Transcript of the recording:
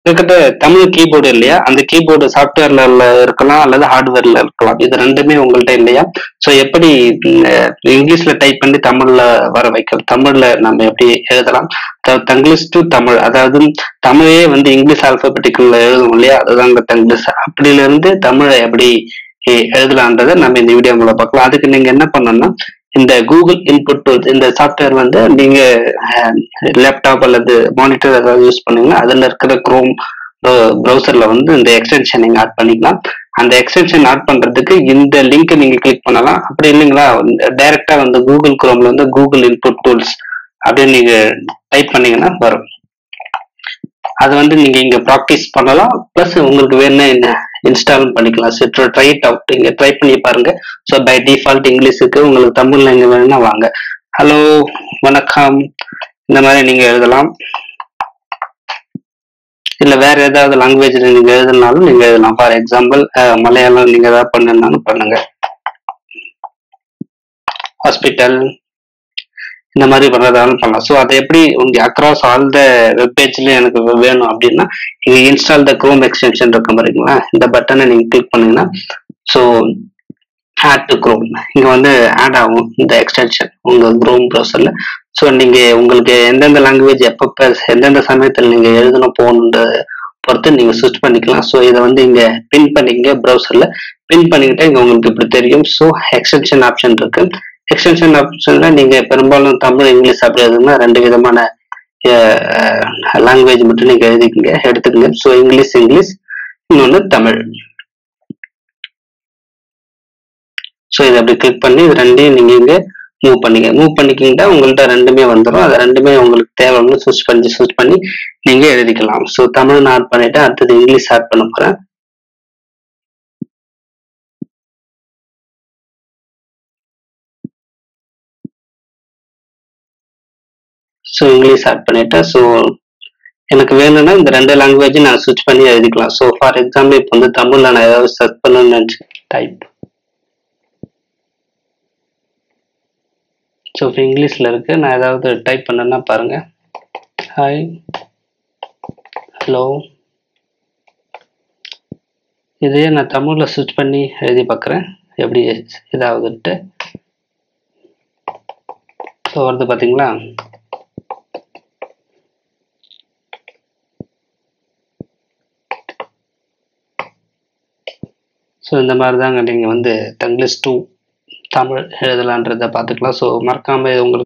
கிட்டத்தட்ட தமிழ் கீபோர்டு இல்லையா அந்த கீபோர்டு சாஃப்ட்வேர்ல இருக்கலாம் அல்லது ஹார்ட்வேர்ல இருக்கலாம் இது ரெண்டுமே உங்கள்ட்ட இல்லையா ஸோ எப்படி ம், அஹ், இங்கிலீஷ்ல டைப் பண்ணி தமிழ்ல வர வைக்கலாம் தமிழ்ல நம்ம எப்படி எழுதலாம் த- தங்கிலீஷ் டு தமிழ் அதாவது தமிழே வந்து இங்கிலீஷ் ஆல்பபெட்டிக்கல்ல எழுதும் இல்லையா அதுதான் இந்த தங்கிலீஷ் அப்படில இருந்து தமிழை எப்படி எ- எழுதலான்றதை நம்ம இந்த வீடியோ மூலம் பார்க்கலாம் அதுக்கு நீங்க என்ன பண்ணணும்னா இந்த கூகுள் இன்புட் டூல்ஸ் இந்த சாஃப்ட்வேர் வந்து நீங்க லேப்டாப் அல்லது மானிட்டர் ஏதாவது யூஸ் பண்ணீங்கன்னா அதுல இருக்கிற குரோம் ப்ரௌசர்ல வந்து இந்த எக்ஸ்டென்ஷன் நீங்க ஆட் பண்ணிக்கலாம் அந்த எக்ஸ்டென்ஷன் ஆட் பண்றதுக்கு இந்த லிங்க் நீங்க கிளிக் பண்ணலாம் அப்படி இல்லைங்களா டைரக்டா வந்து கூகுள் குரோம்ல வந்து கூகுள் இன்புட் டூல்ஸ் அப்படின்னு நீங்க டைப் பண்ணீங்கன்னா வரும் அது வந்து நீங்க இங்க ப்ராக்டிஸ் பண்ணலாம் ப்ளஸ் உங்களுக்கு வேணும் என்ன இன்ஸ்டால் பண்ணிக்கலாம் ஸோ ட்ரை இட் அவுட் இங்க ட்ரை பண்ணி பாருங்க ஸோ பை டிஃபால்ட் இங்கிலீஷுக்கு உங்களுக்கு தமிழ்ல எங்க வேணும்னா வாங்க ஹலோ வணக்கம் இந்த மாதிரி நீங்க எழுதலாம் இல்ல வேற ஏதாவது லாங்குவேஜ்ல நீங்க எழுதுனாலும் நீங்க எழுதலாம் ஃபார் எக்ஸாம்பிள் மலையாளம் நீங்க ஏதாவது பண்ணுனாலும் பண்ணுங்க ஹாஸ்பிட்டல் இந்த மாதிரி பண்றதாலும் பண்ணலாம் ஸோ அதை எப்படி உங்க அக்ராஸ் ஆல் த வெப் பேஜ்ல எனக்கு வேணும் அப்படின்னா நீங்க இன்ஸ்டால் த குரோம் எக்ஸ்டென்ஷன் இருக்க பாருங்களா இந்த பட்டனை நீங்க கிளிக் பண்ணீங்கன்னா ஸோ ஆட் டு குரோம் இங்க வந்து ஆட் ஆகும் இந்த எக்ஸ்டென்ஷன் உங்க குரோம் ப்ரௌசர்ல ஸோ நீங்க உங்களுக்கு எந்தெந்த லாங்குவேஜ் எப்பப்ப எந்தெந்த சமயத்தில் நீங்க எழுதணும் போகணுன்ற பொறுத்து நீங்க ஸ்விட்ச் பண்ணிக்கலாம் ஸோ இதை வந்து இங்க பின் பண்ணிங்க ப்ரௌசர்ல பின் பண்ணிக்கிட்டா இங்க உங்களுக்கு இப்படி தெரியும் ஸோ எக்ஸ்டென்ஷன் ஆப்ஷன் இருக்கு எக்ஸ்டென்ஷன் ஆப்ஷன்ல நீங்க பெரும்பாலும் தமிழ் இங்கிலீஷ் அப்படி எதுனா ரெண்டு விதமான லாங்குவேஜ் மட்டும் நீங்க எழுதிக்கங்க எடுத்துக்கங்க ஸோ இங்கிலீஷ் இங்கிலீஷ் இன்னொன்று தமிழ் ஸோ இதை அப்படி கிளிக் பண்ணி இது ரெண்டையும் நீங்க இங்க மூவ் பண்ணிக்க மூவ் பண்ணிக்கிட்டா உங்கள்ட்ட ரெண்டுமே வந்துடும் அது ரெண்டுமே உங்களுக்கு தேவைன்னு ஸ்விட்ச் பண்ணி ஸ்விட்ச் பண்ணி நீங்க எழுதிக்கலாம் ஸோ தமிழ் நான் ஆட் பண்ணிட்டு அடுத்தது இங்கிலீஷ் ஆட் பண்ண போறேன் ஸோ இங்கிலீஷ் ஆட் பண்ணிட்டேன் ஸோ எனக்கு வேணும்னா இந்த ரெண்டு லாங்குவேஜ் நான் ஸ்விட்ச் பண்ணி எழுதிக்கலாம் ஸோ ஃபார் எக்ஸாம்பிள் இப்போ வந்து தமிழ்ல நான் ஏதாவது சர்ச் பண்ணணும்னு நினச்சி டைப் ஸோ இப்போ இங்கிலீஷில் இருக்கு நான் ஏதாவது டைப் பண்ணேன்னா பாருங்க ஹாய் ஹலோ இதையே நான் தமிழில் ஸ்விட்ச் பண்ணி எழுதி பார்க்குறேன் எப்படி இதாகுதுன்ட்டு ஸோ வருது பார்த்தீங்களா ஸோ இந்த மாதிரி தாங்க நீங்கள் வந்து தங்கிலீஷ் டூ தமிழ் எழுதலான்றதை பார்த்துக்கலாம் ஸோ மறக்காமல் உங்களுக்கு